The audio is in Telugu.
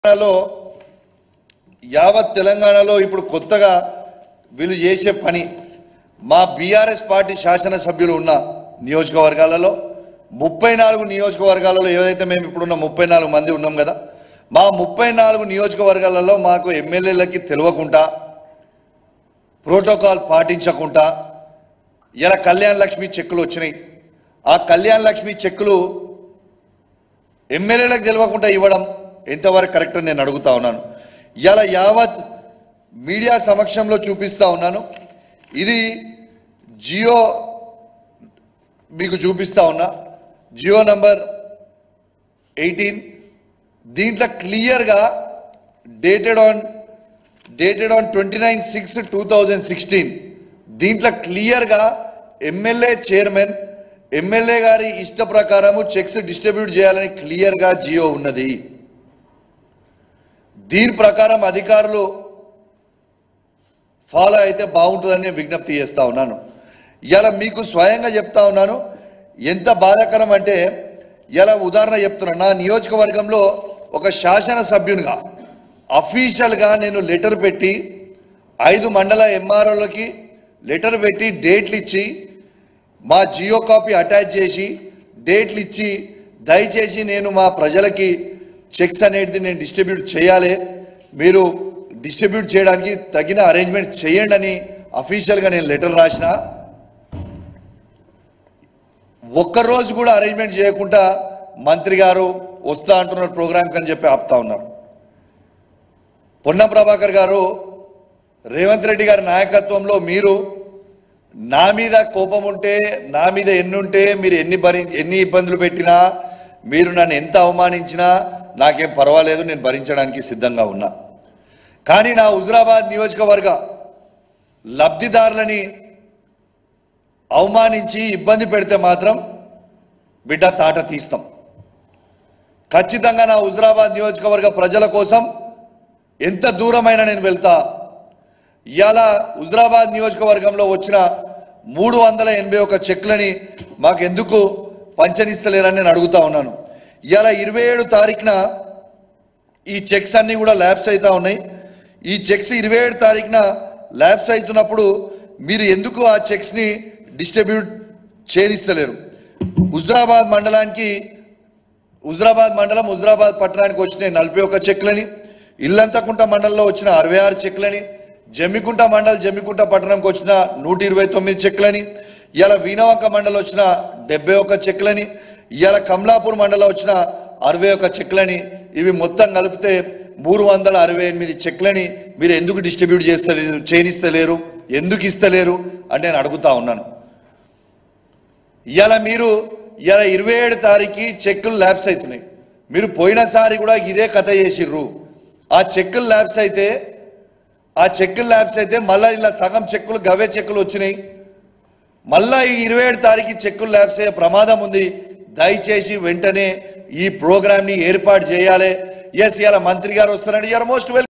తెలంగాణలో యావత్ తెలంగాణలో ఇప్పుడు కొత్తగా వీళ్ళు చేసే పని మా బీఆర్ఎస్ పార్టీ శాసనసభ్యులు ఉన్న నియోజకవర్గాలలో ముప్పై నాలుగు నియోజకవర్గాలలో ఏదైతే మేము ఇప్పుడున్న ముప్పై నాలుగు మంది ఉన్నాం కదా మా ముప్పై నాలుగు నియోజకవర్గాలలో మాకు ఎమ్మెల్యేలకి తెలియకుండా ప్రోటోకాల్ పాటించకుండా ఇలా కళ్యాణ లక్ష్మి చెక్కులు వచ్చినాయి ఆ కళ్యాణ లక్ష్మి చెక్కులు ఎమ్మెల్యేలకు తెలియకుండా ఇవ్వడం ఎంతవరకు కరెక్ట్ అని నేను అడుగుతా ఉన్నాను ఇలా యావత్ మీడియా సమక్షంలో చూపిస్తా ఉన్నాను ఇది జియో మీకు చూపిస్తా ఉన్నా జియో నంబర్ ఎయిటీన్ దీంట్లో క్లియర్గా dated on dated on twenty nine six two thousand sixteen దీంట్లో క్లియర్గా ఎమ్మెల్యే చైర్మన్ ఎమ్మెల్యే గారి ఇష్ట ప్రకారము చెక్స్ డిస్ట్రిబ్యూట్ చేయాలని క్లియర్గా జియో ఉన్నది దీని ప్రకారం అధికారులు ఫాలో అయితే బాగుంటుందని నేను విజ్ఞప్తి చేస్తా ఉన్నాను ఇలా మీకు స్వయంగా చెప్తా ఉన్నాను ఎంత బాధాకరం అంటే ఇలా ఉదాహరణ చెప్తున్నా నా నియోజకవర్గంలో ఒక శాసనసభ్యునిగా అఫీషియల్గా నేను లెటర్ పెట్టి ఐదు మండల ఎంఆర్ఓలకి లెటర్ పెట్టి డేట్లు ఇచ్చి మా జియో కాపీ అటాచ్ చేసి డేట్లు ఇచ్చి దయచేసి నేను మా ప్రజలకి చెక్స్ అనేది నేను డిస్ట్రిబ్యూట్ చేయాలి మీరు డిస్ట్రిబ్యూట్ చేయడానికి తగిన అరేంజ్మెంట్ చేయండి అని అఫీషియల్గా నేను లెటర్ రాసిన ఒక్కరోజు కూడా అరేంజ్మెంట్ చేయకుండా మంత్రి గారు వస్తా అంటున్నారు ప్రోగ్రామ్కి అని చెప్పి ఆపుతా ఉన్నారు పొన్నం ప్రభాకర్ గారు రేవంత్ రెడ్డి గారి నాయకత్వంలో మీరు నా మీద కోపం ఉంటే నా మీద ఎన్ని ఉంటే మీరు ఎన్ని భరి ఎన్ని ఇబ్బందులు పెట్టినా మీరు నన్ను ఎంత అవమానించినా నాకేం పర్వాలేదు నేను భరించడానికి సిద్ధంగా ఉన్నా కానీ నా హుజురాబాద్ నియోజకవర్గ లబ్ధిదారులని అవమానించి ఇబ్బంది పెడితే మాత్రం బిడ్డ తాట తీస్తాం ఖచ్చితంగా నా హుజురాబాద్ నియోజకవర్గ ప్రజల కోసం ఎంత దూరమైనా నేను వెళ్తా ఇవాళ హుజురాబాద్ నియోజకవర్గంలో వచ్చిన మూడు వందల ఎనభై ఒక చెక్లని మాకు ఎందుకు పంచనిస్తలేరని నేను అడుగుతా ఉన్నాను ఇవాళ ఇరవై ఏడు తారీఖున ఈ చెక్స్ అన్నీ కూడా ల్యాబ్స్ అవుతా ఉన్నాయి ఈ చెక్స్ ఇరవై ఏడు తారీఖున ల్యాబ్స్ అవుతున్నప్పుడు మీరు ఎందుకు ఆ చెక్స్ని డిస్ట్రిబ్యూట్ చేయనిస్తలేరు హుజురాబాద్ మండలానికి హుజురాబాద్ మండలం హుజురాబాద్ పట్టణానికి వచ్చిన నలభై ఒక్క చెక్లని ఇల్లంతకుంట మండలంలో వచ్చిన అరవై ఆరు చెక్లని జమ్మికుంట మండల్ జమ్మికుంట పట్టణంకి వచ్చిన నూట ఇరవై తొమ్మిది చెక్లని ఇవాళ వీణవంక మండలం వచ్చిన డెబ్బై ఒక్క చెక్లని ఇవాళ కమలాపూర్ మండలం వచ్చిన అరవై ఒక్క చెక్లని ఇవి మొత్తం కలిపితే మూడు వందల అరవై ఎనిమిది చెక్లని మీరు ఎందుకు డిస్ట్రిబ్యూట్ చేస్తలేరు చేయనిస్తలేరు ఎందుకు ఇస్తలేరు అంటే నేను అడుగుతా ఉన్నాను ఇవాళ మీరు ఇవాళ ఇరవై ఏడు తారీఖు చెక్కులు ల్యాబ్స్ అవుతున్నాయి మీరు పోయినసారి కూడా ఇదే కథ చేసిర్రు ఆ చెక్కులు ల్యాబ్స్ అయితే ఆ చెక్కులు ల్యాబ్స్ అయితే మళ్ళీ ఇలా సగం చెక్కులు గవే చెక్కులు వచ్చినాయి మళ్ళా ఈ ఇరవై ఏడు తారీఖు చెక్కులు ల్యాబ్స్ అయ్యే ప్రమాదం ఉంది దయచేసి వెంటనే ఈ ప్రోగ్రామ్ని ఏర్పాటు చేయాలి ఎస్ ఇలా మంత్రి గారు వస్తున్నాడు ఆర్ మోస్ట్ వెల్